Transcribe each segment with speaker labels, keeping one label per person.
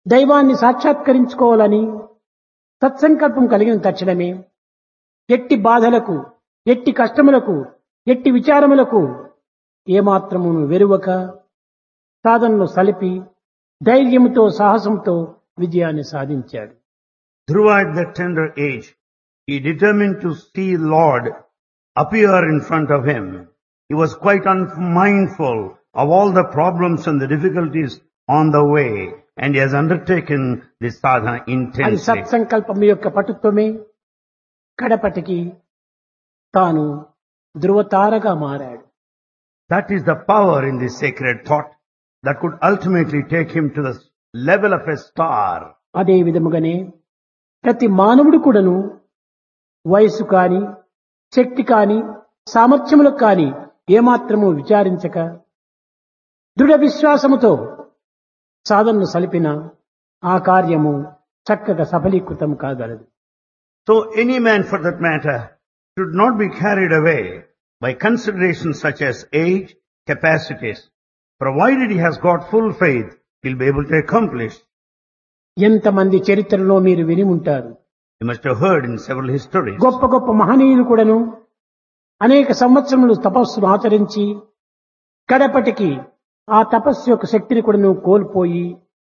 Speaker 1: దైవాన్ని సాక్షాత్కరించుకోవాలని సత్సంకల్పం కలిగిన తక్షణమే ఎట్టి బాధలకు ఎట్టి కష్టములకు ఎట్టి విచారములకు ఏమాత్రము వెరువక సాధనను సలిపి ధైర్యముతో సాహసంతో విజయాన్ని సాధించాడు
Speaker 2: Dhruva at that tender age, he determined to see Lord appear in front of him. He was quite unmindful of all the problems and the difficulties on the way, and he has undertaken this sadhana
Speaker 1: అది
Speaker 2: intensely.
Speaker 1: సత్సంకల్పం యొక్క పటుత్వమే కడపటికి తాను ధృవతారగా మారాడు
Speaker 2: That is the power in this sacred thought that could ultimately take him to the level of a star.
Speaker 1: అదే విధముగానే ప్రతి మానవుడు కూడాను వయసు కాని శక్తి కాని సామర్థ్యములకు కాని ఏమాత్రము విచారించక దృఢ విశ్వాసముతో సాధనను సలిపిన ఆ కార్యము చక్కగా సఫలీకృతం కాగలదు
Speaker 2: So any man for that matter should not be carried away by considerations such as age, capacities. Provided he has got full faith, he'll be able to accomplish.
Speaker 1: ఎంతమంది చరిత్రలో మీరు విని ఉంటారు
Speaker 2: You must have heard in several histories.
Speaker 1: గొప్ప గొప్ప మహనీయులు కూడాను అనేక సంవత్సరములు తపస్సును ఆచరించి కడపటికి ఆ తపస్సు యొక్క శక్తిని కూడాను కోల్పోయి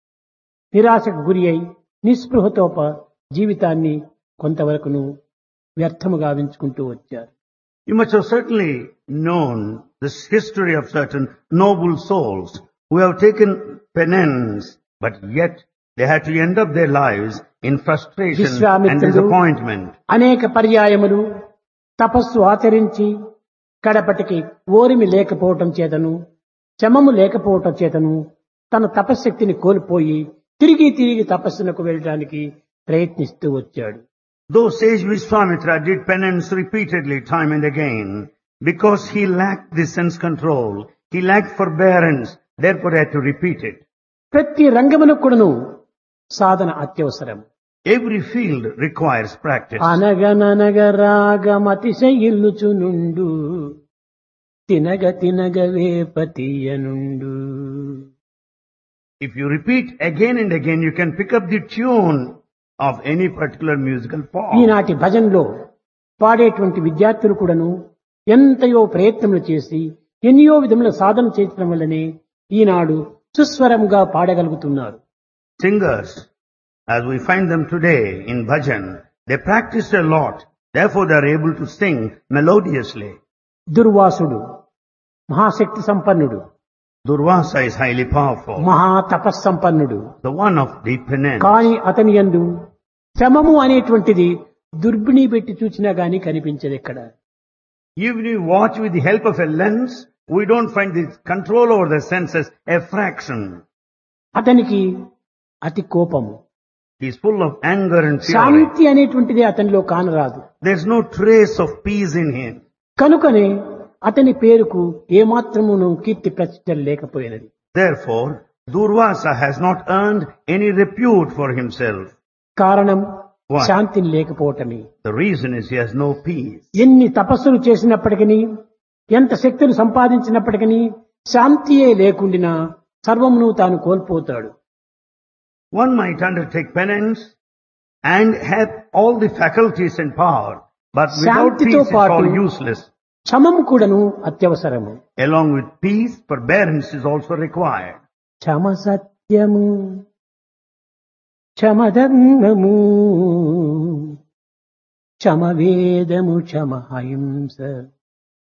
Speaker 1: నిరాశకు గురి అయి నిస్పృహతో ప- జీవితాన్ని కొంతవరకును వ్యర్థము గావించుకుంటూ వచ్చారు
Speaker 2: You must have certainly known this history of certain noble souls who have taken penance, but yet they had to end up their lives in frustration and
Speaker 1: విశ్వామిత్రుడు
Speaker 2: disappointment.
Speaker 1: అనేక పర్యాయములు తపస్సు ఆచరించి కడపటికి ఓరిమి లేకపోవటం చేతను శమము లేకపోవటం చేతను తన తపశ్శక్తిని కోల్పోయి తిరిగి తిరిగి తపస్సునకు వెళ్ళడానికి ప్రయత్నిస్తూ వచ్చాడు
Speaker 2: Though sage Vishwamitra did penance repeatedly time and again, because he lacked the sense control, he lacked forbearance, therefore had to repeat it.
Speaker 1: ప్రతి రంగమునకు కూడాను సాధన అత్యవసరం
Speaker 2: Every field requires practice.
Speaker 1: అనగననగ రాగమతిశయిల్లుచునుండు తినగ తినగ వేపతీయనుండు
Speaker 2: If you repeat again and again, you can pick up the tune of any particular musical form.
Speaker 1: ఈనాటి భజనలో పాడేటువంటి విద్యార్థులు కూడాను ఎంతయో ప్రయత్నములు చేసి ఎన్నో విధముల సాధన చేయటం వల్లనే ఈనాడు సుస్వరంగా పాడగలుగుతున్నారు
Speaker 2: Singers, as we find them today in bhajan, they practiced a lot. Therefore, they are able to sing melodiously.
Speaker 1: దుర్వాసుడు మహాశక్తి సంపన్నుడు
Speaker 2: Durvasa is highly powerful,
Speaker 1: మహా తపస్సంపన్నుడు
Speaker 2: the one of deep penance.
Speaker 1: కాని అతని యందు శ్రమము అనేటువంటిది దుర్బిణి పెట్టి చూచినా గాని కనిపించదు ఎక్కడ
Speaker 2: Even if you watch with the help of a lens, we don't find this control over the senses a fraction.
Speaker 1: అతనికి అతి కోపము
Speaker 2: He's full of anger and fury.
Speaker 1: శాంతి అనేటువంటిది అతనిలో కానరాదు
Speaker 2: There's no trace of peace in him.
Speaker 1: కనుకనే అతని పేరుకు ఏమాత్రమును కీర్తి ప్రతిష్టలు లేకపోయినది
Speaker 2: Therefore, Durvasa has not earned any repute for himself.
Speaker 1: కారణం
Speaker 2: Why?
Speaker 1: శాంతిని లేకపోవటమే
Speaker 2: The reason is he has no peace.
Speaker 1: ఎన్ని తపస్సులు చేసినప్పటికీ ఎంత శక్తులు సంపాదించినప్పటికీ శాంతియే లేకుండినా సర్వమును తాను కోల్పోతాడు
Speaker 2: One might undertake penance and have all the faculties and power, but without
Speaker 1: శాంతితో
Speaker 2: peace it's all
Speaker 1: పాటు-
Speaker 2: useless.
Speaker 1: క్షమము కూడాను అత్యవసరము
Speaker 2: Along with peace, forbearance is also required.
Speaker 1: క్షమ సత్యము క్షమధర్మము క్షమ వేదము క్షమ అహింస